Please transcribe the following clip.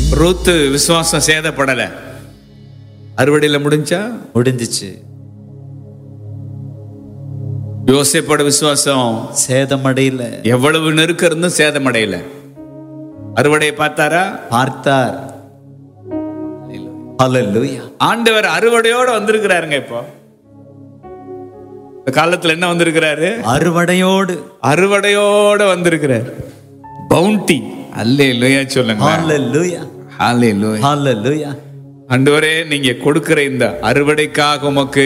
ரூத்து விசுவாசம் சேதப்படல அறுவடையில முடிஞ்சா முடிஞ்சிச்சு யோசேப்போட விசுவாசம் சேதமடையில எவ்வளவு நெருக்கம் இருந்தும் சேதமடையல அறுவடையை பார்த்தாரா பார்த்தார் ஹalleluya ஆண்டவர் அறுவடையோட வந்திருக்கிறாருங்க இப்போ இந்த காலத்துல என்ன வந்திருக்கிறாரு அறுவடையோடு அறுவடையோட வந்திருக்கிறார் பவுண்டி அல்லே லோயா சொல்லுங்க ஹalleluya அல்லே லோயா ஹalleluya ஆண்டவரே நீங்க கொடுக்கிற இந்த அறுவடைக்காக உமக்கு